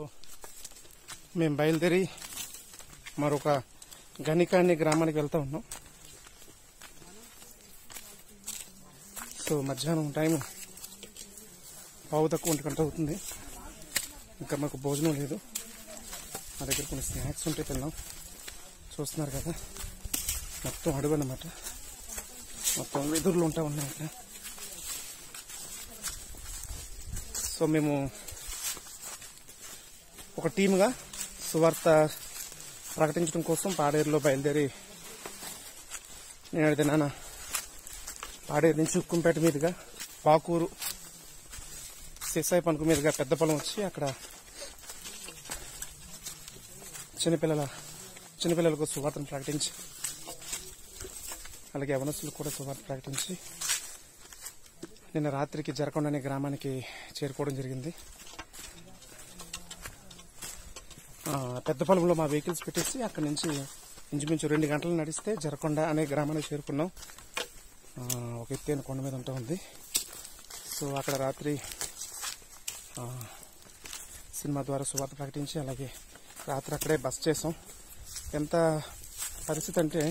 మేము బయలుదేరి మరొక గనికాణి గ్రామానికి వెళ్తా ఉన్నాం సో మధ్యాహ్నం టైం పావు తక్కువ ఒంటి గంట అవుతుంది ఇంకా మాకు భోజనం లేదు మా దగ్గర కొన్ని స్నాక్స్ ఉంటే తిన్నాం చూస్తున్నారు కదా మొత్తం అడుగు అన్నమాట మొత్తం వెదురులు ఉంటా ఉన్నాయి ఇక్కడ సో మేము ఒక టీమ్గా సువార్త ప్రకటించడం కోసం పాడేరులో బయలుదేరి నేను అడిగితే నాన్న పాడేరు నుంచి ఉక్కుంపేట మీదుగా పాకూరు సిసాయి పనుకు మీదుగా పెద్ద పొలం వచ్చి అక్కడ చిన్నపిల్లల చిన్నపిల్లలకు సువార్తను ప్రకటించి అలాగే యవనస్తులకు కూడా సువార్త ప్రకటించి నిన్న రాత్రికి జరకొండ అనే గ్రామానికి చేరుకోవడం జరిగింది ఆ, పెద్ద పొలంలో మా వెహికల్స్ పెట్టేసి అక్కడి నుంచి ఇంచుమించు రెండు గంటలు నడిస్తే జరకొండ అనే గ్రామానికి చేరుకున్నాం ఆ, ఒక ఎత్తైన కొండ మీద ఉంటా ఉంది సో అక్కడ రాత్రి ఆ, సినిమా ద్వారా సువార్త ప్రకటించి అలాగే రాత్రి అక్కడే బస్ చేసాం ఎంత పరిస్థితి అంటే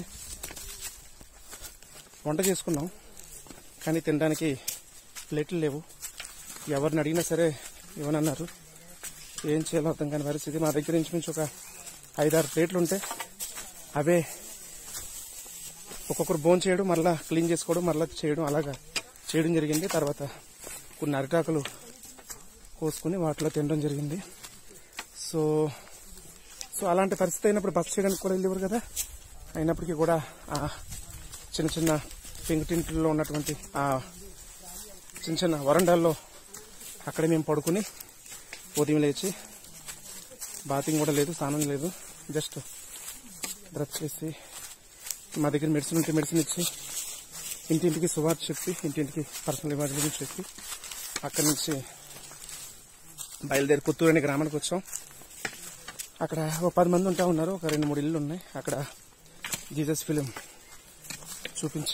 వంట చేసుకున్నాం కానీ తినడానికి ప్లేట్లు లేవు ఎవరిని అడిగినా సరే ఇవ్వనన్నారు ఏం చేయాలో అర్థం కాని పరిస్థితి మా దగ్గర ఇంచుమించు ఒక ఐదారు ప్లేట్లు ఉంటే అవే ఒక్కొక్కరు బోన్ చేయడం మళ్ళా క్లీన్ చేసుకోవడం మళ్ళీ చేయడం అలాగా చేయడం జరిగింది తర్వాత కొన్ని అరిటాకులు కోసుకుని వాటిలో తినడం జరిగింది సో సో అలాంటి పరిస్థితి అయినప్పుడు బస్ చేయడానికి కూడా వెళ్ళేవారు కదా అయినప్పటికీ కూడా ఆ చిన్న చిన్న పెంకుటింట్లో ఉన్నటువంటి ఆ చిన్న చిన్న వరండాల్లో అక్కడే మేము పడుకుని ఉదయం లేచి బాతింగ్ కూడా లేదు స్నానం లేదు జస్ట్ బ్రష్ చేసి మా దగ్గర మెడిసిన్ ఉంటే మెడిసిన్ ఇచ్చి ఇంటింటికి సువార్త చెప్పి ఇంటింటికి పర్సనల్ ఎమర్జెన్సీ చెప్పి అక్కడి నుంచి బయలుదేరి పుత్తూరు అనే గ్రామానికి వచ్చాం అక్కడ ఒక పది మంది ఉంటా ఉన్నారు ఒక రెండు మూడు ఇల్లు ఉన్నాయి అక్కడ జీసస్ ఫిలిం చూపించి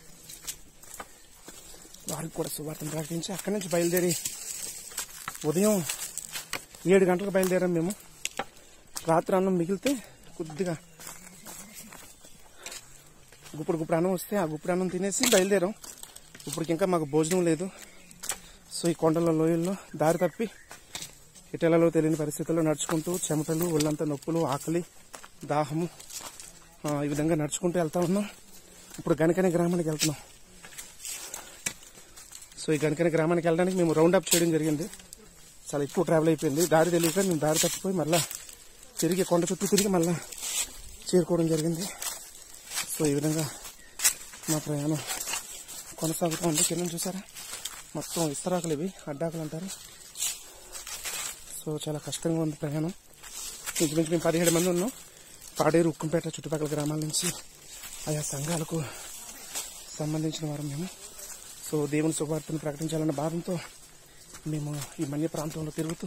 వారికి కూడా సువార్తను ప్రకటించి అక్కడి నుంచి బయలుదేరి ఉదయం ఏడు గంటలకు బయలుదేరాం మేము రాత్రి అన్నం మిగిలితే కొద్దిగా గుప్పుడు గుప్పుడు అన్నం వస్తే ఆ గుప్పుడు అన్నం తినేసి బయలుదేరాం ఇప్పటికి ఇంకా మాకు భోజనం లేదు సో ఈ కొండల లోయల్లో దారి తప్పి ఇటలలో తెలియని పరిస్థితుల్లో నడుచుకుంటూ చెమటలు ఒళ్ళంతా నొప్పులు ఆకలి దాహము ఆ, ఈ విధంగా నడుచుకుంటూ వెళ్తా ఉన్నాం ఇప్పుడు గనకనే గ్రామానికి వెళ్తున్నాం సో ఈ గనకనే గ్రామానికి వెళ్ళడానికి మేము రౌండ్ అప్ చేయడం జరిగింది చాలా ఎక్కువ ట్రావెల్ అయిపోయింది దారి తెలియక మేము దారి తప్పిపోయి మళ్ళా తిరిగి కొండ చుట్టూ తిరిగి మళ్ళా చేరుకోవడం జరిగింది సో ఈ విధంగా మా ప్రయాణం కొనసాగుతూ ఉంది కింద చూసారా మొత్తం ఇస్తరాకులు ఇవి అడ్డాకులు అంటారు సో చాలా కష్టంగా ఉంది ప్రయాణం ఇంచుమించు మేము పదిహేడు మంది ఉన్నాం పాడేరు ఉక్కుంపేట చుట్టుపక్కల గ్రామాల నుంచి ఆయా సంఘాలకు సంబంధించిన వారు మేము సో దేవుని శుభార్తను ప్రకటించాలన్న భావంతో మేము ఈ మన్య ప్రాంతంలో తిరుగుతూ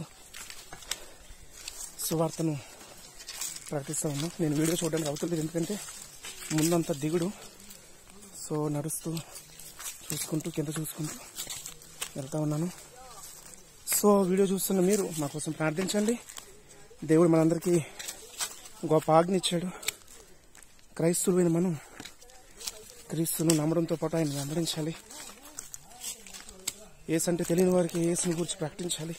సువార్తను ప్రకటిస్తూ ఉన్నాం నేను వీడియో చూడడానికి అవుతుంది ఎందుకంటే ముందంతా దిగుడు సో నడుస్తూ చూసుకుంటూ కింద చూసుకుంటూ వెళ్తా ఉన్నాను సో వీడియో చూస్తున్న మీరు మా కోసం ప్రార్థించండి దేవుడు మనందరికీ గొప్ప ఆజ్ఞ ఇచ్చాడు క్రైస్తవులైన మనం క్రీస్తును నమ్మడంతో పాటు ఆయన వెంబడించాలి ఏసంటే తెలియని వారికి ఏసుని గురించి ప్రకటించాలి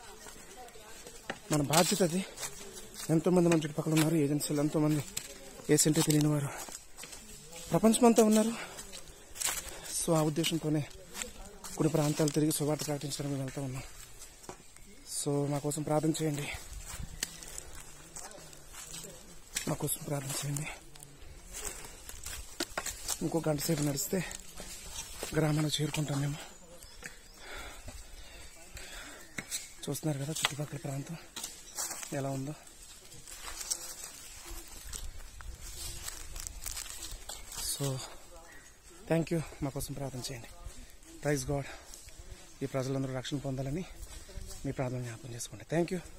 మన బాధ్యత అది ఎంతోమంది మన చుట్టుపక్కల ఉన్నారు ఏజెన్సీలు ఎంతోమంది ఏసంటే తెలియని వారు ప్రపంచమంతా ఉన్నారు సో ఆ ఉద్దేశంతోనే కొన్ని ప్రాంతాలు తిరిగి సువార్త ప్రకటించడానికి వెళ్తా ఉన్నాం సో మా కోసం ప్రార్థన చేయండి మా కోసం ప్రార్థన చేయండి ఇంకో గంట సేపు నడిస్తే గ్రామానికి చేరుకుంటాం మేము చూస్తున్నారు కదా చుట్టుపక్కల ప్రాంతం ఎలా ఉందో సో థ్యాంక్ యూ మా కోసం ప్రార్థన చేయండి ప్రైజ్ గాడ్ ఈ ప్రజలందరూ రక్షణ పొందాలని మీ ప్రార్థన జ్ఞాపకం చేసుకోండి థ్యాంక్ యూ